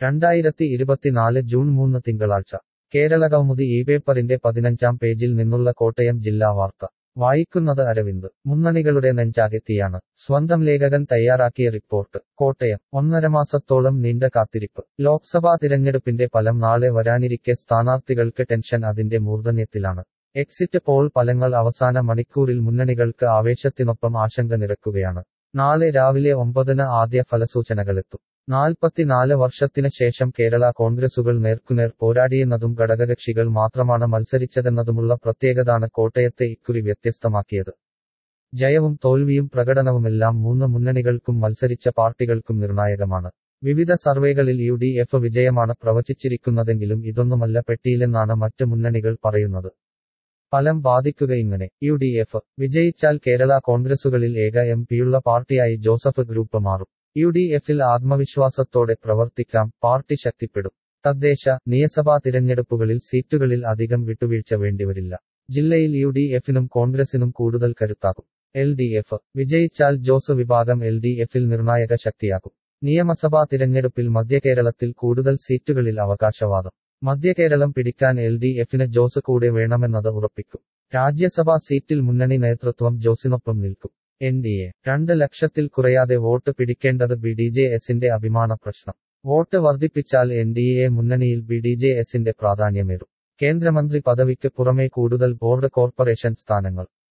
രണ്ടായിരത്തി ഇരുപത്തിനാല് ജൂൺ മൂന്ന് തിങ്കളാഴ്ച കേരള കൗമുദി ഈ പേപ്പറിന്റെ പതിനഞ്ചാം പേജിൽ നിന്നുള്ള കോട്ടയം ജില്ലാ വാർത്ത വായിക്കുന്നത് അരവിന്ദ് മുന്നണികളുടെ നെഞ്ചാകെത്തിയാണ് സ്വന്തം ലേഖകൻ തയ്യാറാക്കിയ റിപ്പോർട്ട് കോട്ടയം ഒന്നര മാസത്തോളം നീണ്ട കാത്തിരിപ്പ് ലോക്സഭാ തിരഞ്ഞെടുപ്പിന്റെ ഫലം നാളെ വരാനിരിക്കെ സ്ഥാനാർത്ഥികൾക്ക് ടെൻഷൻ അതിന്റെ മൂർധന്യത്തിലാണ് എക്സിറ്റ് പോൾ ഫലങ്ങൾ അവസാന മണിക്കൂറിൽ മുന്നണികൾക്ക് ആവേശത്തിനൊപ്പം ആശങ്ക നിറക്കുകയാണ് നാളെ രാവിലെ ഒമ്പതിന് ആദ്യ ഫലസൂചനകളെത്തും നാൽപ്പത്തിനാല് വർഷത്തിന് ശേഷം കേരള കോൺഗ്രസുകൾ നേർക്കുനേർ പോരാടിയെന്നതും ഘടകകക്ഷികൾ മാത്രമാണ് മത്സരിച്ചതെന്നതുമുള്ള പ്രത്യേകതാണ് കോട്ടയത്തെ ഇക്കുറി വ്യത്യസ്തമാക്കിയത് ജയവും തോൽവിയും പ്രകടനവുമെല്ലാം മൂന്ന് മുന്നണികൾക്കും മത്സരിച്ച പാർട്ടികൾക്കും നിർണായകമാണ് വിവിധ സർവേകളിൽ യു ഡി എഫ് വിജയമാണ് പ്രവചിച്ചിരിക്കുന്നതെങ്കിലും ഇതൊന്നുമല്ല പെട്ടിയിലെന്നാണ് മറ്റ് മുന്നണികൾ പറയുന്നത് ഫലം ബാധിക്കുക ഇങ്ങനെ യു ഡി എഫ് വിജയിച്ചാൽ കേരള കോൺഗ്രസുകളിൽ ഏക എം പിയുള്ള പാർട്ടിയായി ജോസഫ് ഗ്രൂപ്പ് മാറും യു ഡി എഫിൽ ആത്മവിശ്വാസത്തോടെ പ്രവർത്തിക്കാം പാർട്ടി ശക്തിപ്പെടും തദ്ദേശ നിയമസഭാ തിരഞ്ഞെടുപ്പുകളിൽ സീറ്റുകളിൽ അധികം വിട്ടുവീഴ്ച വേണ്ടിവരില്ല ജില്ലയിൽ യു ഡി എഫിനും കോൺഗ്രസിനും കൂടുതൽ കരുത്താകും എൽ ഡി എഫ് വിജയിച്ചാൽ ജോസ് വിഭാഗം എൽ ഡി എഫിൽ നിർണായക ശക്തിയാകും നിയമസഭാ തിരഞ്ഞെടുപ്പിൽ മധ്യകേരളത്തിൽ കൂടുതൽ സീറ്റുകളിൽ അവകാശവാദം മധ്യകേരളം പിടിക്കാൻ എൽ ഡി എഫിന് ജോസ് കൂടെ വേണമെന്നത് ഉറപ്പിക്കും രാജ്യസഭാ സീറ്റിൽ മുന്നണി നേതൃത്വം ജോസിനൊപ്പം നിൽക്കും എൻ ഡി എ രണ്ട് ലക്ഷത്തിൽ കുറയാതെ വോട്ട് പിടിക്കേണ്ടത് ബി ഡി ജെ എസിന്റെ അഭിമാന പ്രശ്നം വോട്ട് വർദ്ധിപ്പിച്ചാൽ എൻ ഡി എ മുന്നണിയിൽ ബി ഡി ജെ എസിന്റെ പ്രാധാന്യമേറും കേന്ദ്രമന്ത്രി പദവിക്ക് പുറമെ കൂടുതൽ ബോർഡ് കോർപ്പറേഷൻ സ്ഥാനങ്ങൾ